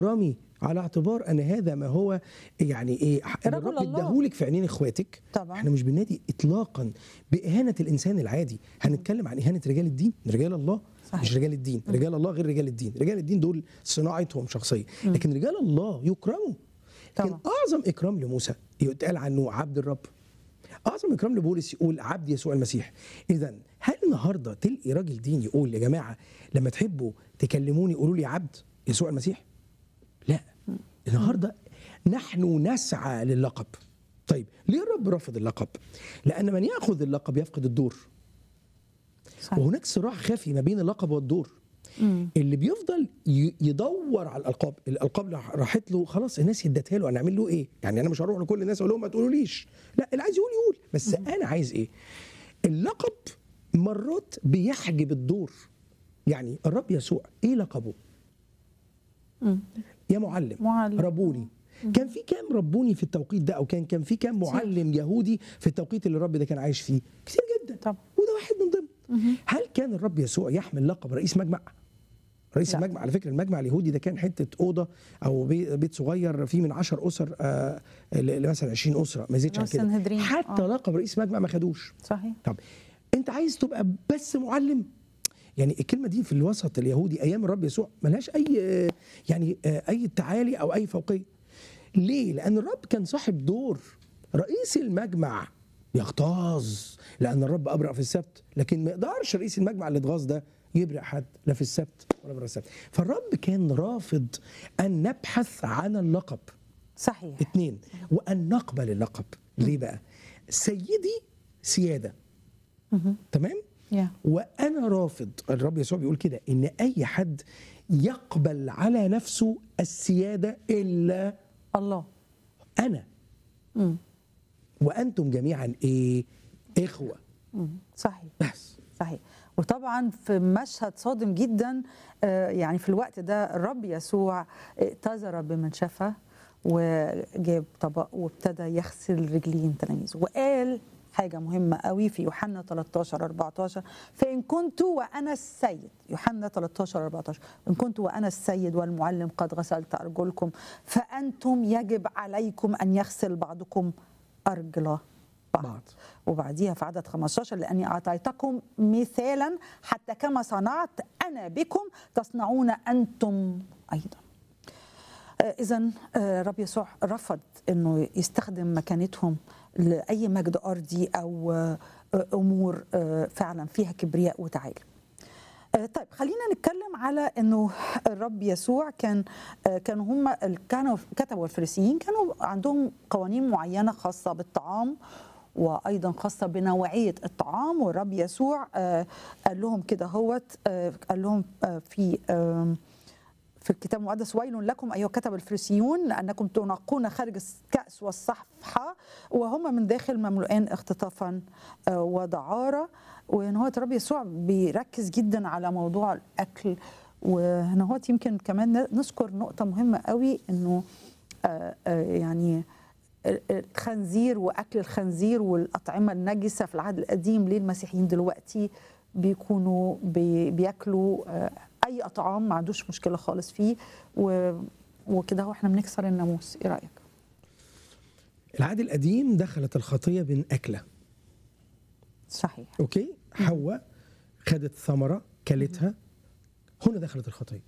رامي على اعتبار ان هذا ما هو يعني ايه اللي رجل الرب الله. اداهولك في عينين اخواتك طبعا. احنا مش بننادي اطلاقا باهانه الانسان العادي هنتكلم عن اهانه رجال الدين رجال الله صحيح. مش رجال الدين رجال الله غير رجال الدين رجال الدين دول صناعتهم شخصيه لكن رجال الله يكرموا لكن طبعا. اعظم اكرام لموسى يتقال عنه عبد الرب اعظم اكرام لبولس يقول عبد يسوع المسيح اذا هل النهارده تلقي راجل دين يقول يا جماعه لما تحبوا تكلموني قولوا لي عبد يسوع المسيح لا النهارده نحن نسعى للقب طيب ليه الرب رفض اللقب لان من ياخذ اللقب يفقد الدور صحيح. وهناك صراع خفي ما بين اللقب والدور اللي بيفضل ي- يدور على الالقاب الالقاب اللي راحت له خلاص الناس ادتها له انا اعمل له ايه يعني انا مش هروح لكل الناس اقول لهم ما تقولوليش لا اللي عايز يقول يقول بس انا عايز ايه اللقب مرات بيحجب الدور يعني الرب يسوع ايه لقبه يا معلم معلم. ربوني كان في كام ربوني في التوقيت ده او كان كان في كام معلم يهودي في التوقيت اللي الرب ده كان عايش فيه كتير جدا طبعا. وده واحد من ضمن هل كان الرب يسوع يحمل لقب رئيس مجمع رئيس لا. المجمع على فكره المجمع اليهودي ده كان حته اوضه او بي- بيت صغير فيه من 10 اسر آه ل- مثلا 20 اسره ما يزيدش عن نفس كده الهدرين. حتى آه. لقب رئيس مجمع ما خدوش صحيح طب انت عايز تبقى بس معلم يعني الكلمه دي في الوسط اليهودي ايام الرب يسوع ملهاش اي آه، يعني آه، اي تعالي او اي فوقيه ليه لان الرب كان صاحب دور رئيس المجمع يغتاظ لان الرب ابرأ في السبت لكن ما يقدرش رئيس المجمع اللي اتغاظ ده يبرئ حد لا في السبت ولا بره السبت فالرب كان رافض ان نبحث عن اللقب صحيح اتنين وان نقبل اللقب ليه بقى سيدي سياده تمام يا وانا رافض الرب يسوع بيقول كده ان اي حد يقبل على نفسه السياده الا الله انا مم. وانتم جميعا ايه اخوه مم. صحيح بس صحيح وطبعا في مشهد صادم جدا آه، يعني في الوقت ده الرب يسوع ائتذر بمنشفه وجاب طبق وابتدى يغسل رجلين تلاميذه وقال حاجه مهمه قوي في يوحنا 13 14 فان كنت وانا السيد يوحنا 13 14 ان كنت وانا السيد والمعلم قد غسلت ارجلكم فانتم يجب عليكم ان يغسل بعضكم ارجل بعض, بعض. وبعديها في عدد 15 لاني اعطيتكم مثالا حتى كما صنعت انا بكم تصنعون انتم ايضا اذا رب يسوع رفض انه يستخدم مكانتهم لاي مجد ارضي او آه، امور آه، فعلا فيها كبرياء وتعالي آه، طيب خلينا نتكلم على انه الرب يسوع كان آه، كانوا هم كانوا كتبوا الفريسيين كانوا عندهم قوانين معينه خاصه بالطعام وايضا خاصه بنوعيه الطعام والرب يسوع آه، قال لهم كده هوت آه، قال لهم آه، في آم، في الكتاب المقدس ويل لكم ايها كتب الفريسيون لانكم تنقون خارج الكاس والصفحه وهم من داخل مملوءان اختطافا آه، ودعاره وان هو الرب يسوع بيركز جدا على موضوع الاكل وهنا هو يمكن كمان نذكر نقطه مهمه قوي انه آه، آه، يعني الخنزير واكل الخنزير والاطعمه النجسه في العهد القديم ليه المسيحيين دلوقتي بيكونوا بي- بياكلوا آه، اي طعام ما عندوش مشكله خالص فيه و- وكده هو احنا بنكسر الناموس ايه رايك العهد القديم دخلت الخطيه بين اكله صحيح اوكي حواء خدت ثمره كلتها هنا دخلت الخطيه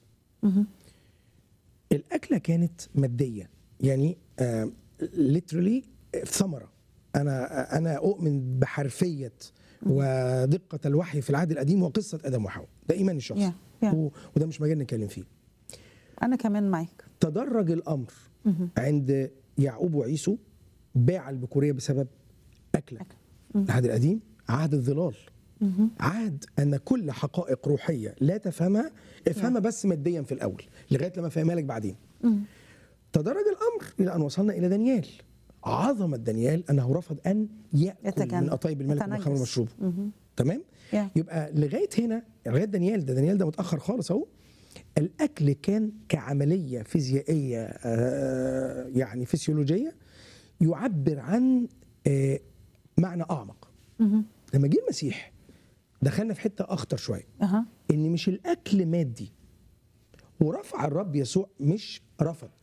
الاكله كانت ماديه يعني ليترلي ثمره انا انا اؤمن بحرفيه ودقه الوحي في العهد القديم وقصه ادم وحواء ده ايمان الشخص Yeah, yeah. و- وده مش مجال نتكلم فيه انا كمان معاك تدرج الامر عند يعقوب وعيسو باع البكوريه بسبب اكله العهد القديم عهد الظلال عهد ان كل حقائق روحيه لا تفهمها افهمها بس ماديا في الاول لغايه لما فهمها لك بعدين تدرج الامر الى ان وصلنا الى دانيال عظمه دانيال انه رفض ان ياكل يتجن- من قطايب الملك يتنجس. والخمر المشروب تمام Yeah. يبقى لغايه هنا لغايه دانيال ده دانيال ده متاخر خالص اهو الاكل كان كعمليه فيزيائيه آه، يعني فسيولوجيه يعبر عن آه، معنى اعمق لما جه المسيح دخلنا في حته اخطر شويه اها ان مش الاكل مادي ورفع الرب يسوع مش رفض